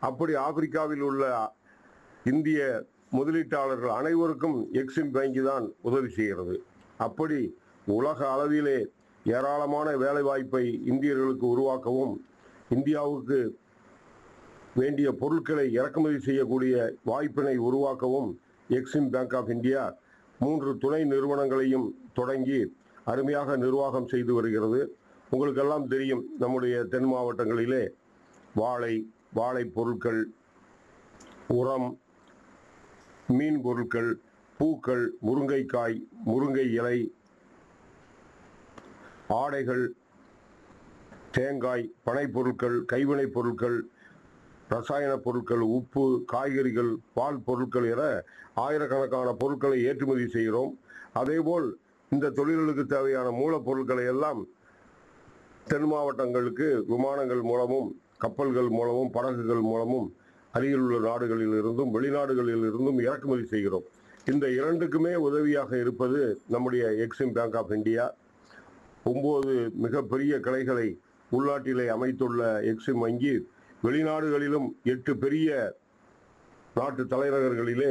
அப்படி ஆப்பிரிக்காவில் உள்ள இந்திய முதலீட்டாளர்கள் அனைவருக்கும் எக்ஸிம் வங்கி தான் உதவி செய்கிறது அப்படி உலக அளவிலே ஏராளமான வேலைவாய்ப்பை இந்தியர்களுக்கு உருவாக்கவும் இந்தியாவுக்கு வேண்டிய பொருட்களை இறக்குமதி செய்யக்கூடிய வாய்ப்பினை உருவாக்கவும் எக்ஸிம் பேங்க் ஆஃப் இந்தியா மூன்று துணை நிறுவனங்களையும் தொடங்கி அருமையாக நிர்வாகம் செய்து வருகிறது உங்களுக்கெல்லாம் தெரியும் நம்முடைய தென் மாவட்டங்களிலே வாழை வாழை பொருட்கள் உரம் மீன் பொருட்கள் பூக்கள் முருங்கைக்காய் முருங்கை இலை ஆடைகள் தேங்காய் பனைப் பொருட்கள் கைவினைப் பொருட்கள் ரசாயன பொருட்கள் உப்பு காய்கறிகள் பால் பொருட்கள் என ஆயிரக்கணக்கான பொருட்களை ஏற்றுமதி செய்கிறோம் அதேபோல் இந்த தொழில்களுக்கு தேவையான மூலப்பொருட்களை எல்லாம் தென் மாவட்டங்களுக்கு விமானங்கள் மூலமும் கப்பல்கள் மூலமும் படகுகள் மூலமும் அருகில் உள்ள நாடுகளில் இருந்தும் வெளிநாடுகளில் இருந்தும் இறக்குமதி செய்கிறோம் இந்த இரண்டுக்குமே உதவியாக இருப்பது நம்முடைய எக்ஸிம் பேங்க் ஆஃப் இந்தியா ஒன்பது மிகப்பெரிய கிளைகளை உள்நாட்டிலே அமைத்துள்ள எக்ஸிம் வங்கி வெளிநாடுகளிலும் எட்டு பெரிய நாட்டு தலைநகர்களிலே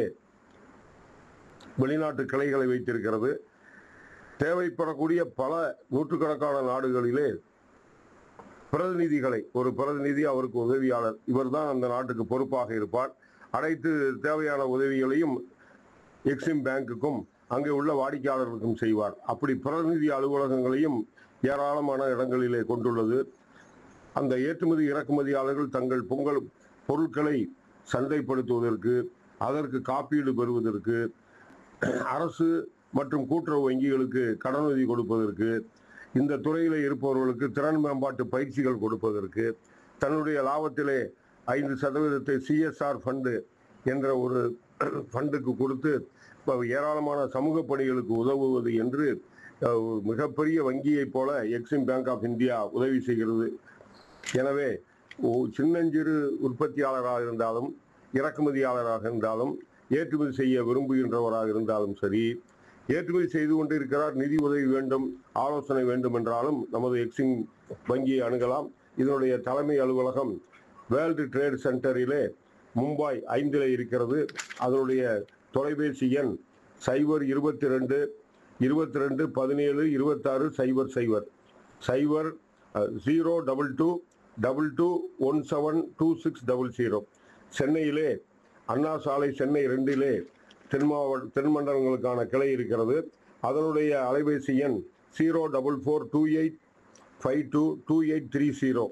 வெளிநாட்டு கிளைகளை வைத்திருக்கிறது தேவைப்படக்கூடிய பல நூற்றுக்கணக்கான நாடுகளிலே பிரதிநிதிகளை ஒரு பிரதிநிதி அவருக்கு உதவியாளர் இவர்தான் அந்த நாட்டுக்கு பொறுப்பாக இருப்பார் அனைத்து தேவையான உதவிகளையும் எக்ஸிம் பேங்குக்கும் அங்கே உள்ள வாடிக்கையாளர்களுக்கும் செய்வார் அப்படி பிரதிநிதி அலுவலகங்களையும் ஏராளமான இடங்களிலே கொண்டுள்ளது அந்த ஏற்றுமதி இறக்குமதியாளர்கள் தங்கள் பொங்கல் பொருட்களை சந்தைப்படுத்துவதற்கு அதற்கு காப்பீடு பெறுவதற்கு அரசு மற்றும் கூட்டுறவு வங்கிகளுக்கு கடனுதவி கொடுப்பதற்கு இந்த துறையில் இருப்பவர்களுக்கு திறன் மேம்பாட்டு பயிற்சிகள் கொடுப்பதற்கு தன்னுடைய லாபத்திலே ஐந்து சதவீதத்தை சிஎஸ்ஆர் ஃபண்டு என்ற ஒரு ஃபண்டுக்கு கொடுத்து இப்ப ஏராளமான சமூக பணிகளுக்கு உதவுவது என்று அஹ், ஒரு மிகப்பெரிய வங்கியைப் போல எக்ஸிம் பேங்க் ஆஃப் இந்தியா உதவி செய்கிறது எனவே ஓ- சின்னஞ்சிறு உற்பத்தியாளராக இருந்தாலும் இறக்குமதியாளராக இருந்தாலும் ஏற்றுமதி செய்ய விரும்புகின்றவராக இருந்தாலும் சரி ஏற்றுமதி செய்து கொண்டிருக்கிறார் நிதி உதவி வேண்டும் ஆலோசனை வேண்டும் என்றாலும் நமது எக்ஸிம் வங்கியை அணுகலாம் இதனுடைய தலைமை அலுவலகம் வேர்ல்டு ட்ரேட் சென்டரிலே மும்பாய் ஐந்தில் இருக்கிறது அதனுடைய தொலைபேசி எண் சைபர் இருபத்தி ரெண்டு இருபத்தி ரெண்டு பதினேழு இருபத்தாறு cipher cipher cipher zero double two double two one seven two six double zero சென்னையிலே அண்ணா சாலை சென்னை ரெண்டிலே தென் மாவட்ட தென் மண்டலங்களுக்கான கிளை இருக்கிறது அதனுடைய அலைபேசி எண் zero double four two eight five two two eight three zero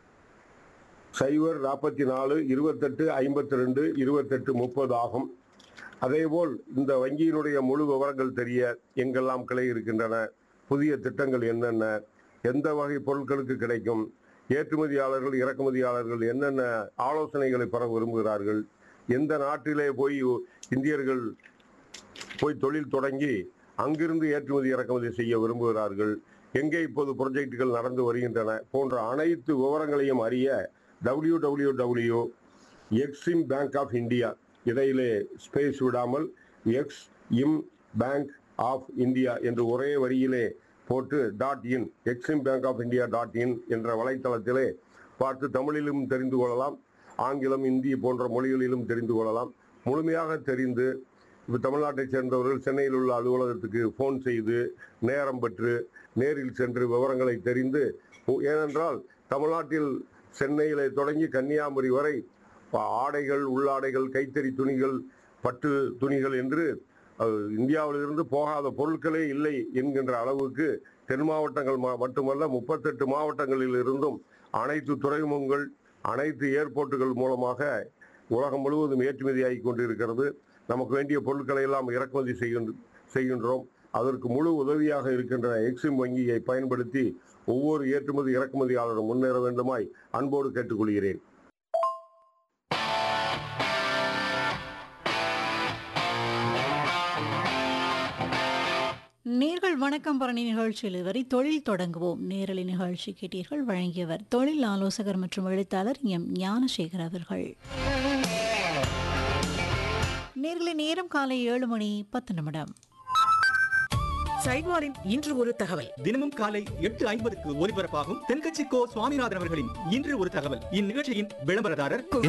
cipher நாற்பத்தி நாலு இருபத்தெட்டு ஐம்பத்தி ரெண்டு இருபத்தெட்டு முப்பது ஆகும் அதேபோல் இந்த வங்கியினுடைய முழு விவரங்கள் தெரிய எங்கெல்லாம் கிளை இருக்கின்றன புதிய திட்டங்கள் என்னென்ன எந்த வகை பொருட்களுக்கு கிடைக்கும் ஏற்றுமதியாளர்கள் இறக்குமதியாளர்கள் என்னென்ன ஆலோசனைகளை பெற விரும்புகிறார்கள் எந்த நாட்டிலே போய் இந்தியர்கள் போய் தொழில் தொடங்கி அங்கிருந்து ஏற்றுமதி இறக்குமதி செய்ய விரும்புகிறார்கள் எங்கே இப்போது ப்ரொஜெக்டுகள் நடந்து வருகின்றன போன்ற அனைத்து விவரங்களையும் அறிய W W W Exim bank of India இடையிலே ஸ்பேஸ் விடாமல் Exim bank of India என்று ஒரே வரியிலே போட்டு dot in Exim bank of India dot in என்ற வலைத்தளத்திலே பார்த்து தமிழிலும் தெரிந்து கொள்ளலாம் ஆங்கிலம் இந்தி போன்ற மொழிகளிலும் தெரிந்து கொள்ளலாம் முழுமையாக தெரிந்து இப்போ தமிழ்நாட்டைச் சேர்ந்தவர்கள் சென்னையில் உள்ள அலுவலகத்துக்கு ஃபோன் செய்து நேரம் பெற்று நேரில் சென்று விவரங்களை தெரிந்து உ- ஏனென்றால் தமிழ்நாட்டில் சென்னையிலே தொடங்கி கன்னியாகுமரி வரை ப- ஆடைகள் உள்ளாடைகள் கைத்தறி துணிகள் பட்டு துணிகள் என்று அஹ், இந்தியாவிலிருந்து போகாத பொருட்களே இல்லை என்கின்ற அளவுக்கு தென் மாவட்டங்கள் மா- மட்டுமல்ல முப்பத்தெட்டு மாவட்டங்களில் இருந்தும் அனைத்து துறைமுகங்கள் அனைத்து ஏர்போர்ட்டுகள் மூலமாக உலகம் முழுவதும் ஏற்றுமதியாகி கொண்டிருக்கிறது நமக்கு வேண்டிய பொருட்களை எல்லாம் இறக்குமதி செய்கின்ற செய்கின்றோம் அதற்கு முழு உதவியாக இருக்கின்ற எக்ஸிம் வங்கியை பயன்படுத்தி ஒவ்வொரு ஏற்றுமதி இறக்குமதியாளரும் முன்னேற வேண்டுமாய் அன்போடு கேட்டுக்கொள்கிறேன் நேர்கள் வணக்கம் பரணி நிகழ்ச்சியில் இதுவரை தொழில் தொடங்குவோம் நேரலை நிகழ்ச்சி கேட்டீர்கள் வழங்கியவர் தொழில் ஆலோசகர் மற்றும் எழுத்தாளர் எம் ஞானசேகர் அவர்கள் நேர்களை நேரம் காலை ஏழு மணி பத்து நிமிடம் சைவாரின் இன்று ஒரு தகவல் தினமும் காலை எட்டு ஐம்பதுக்கு ஒலிபரப்பாகும் தென்கட்சி கோ சுவாமிநாதன் அவர்களின் இன்று ஒரு தகவல் இந்நிகழ்ச்சியின் விளம்பரதாரர்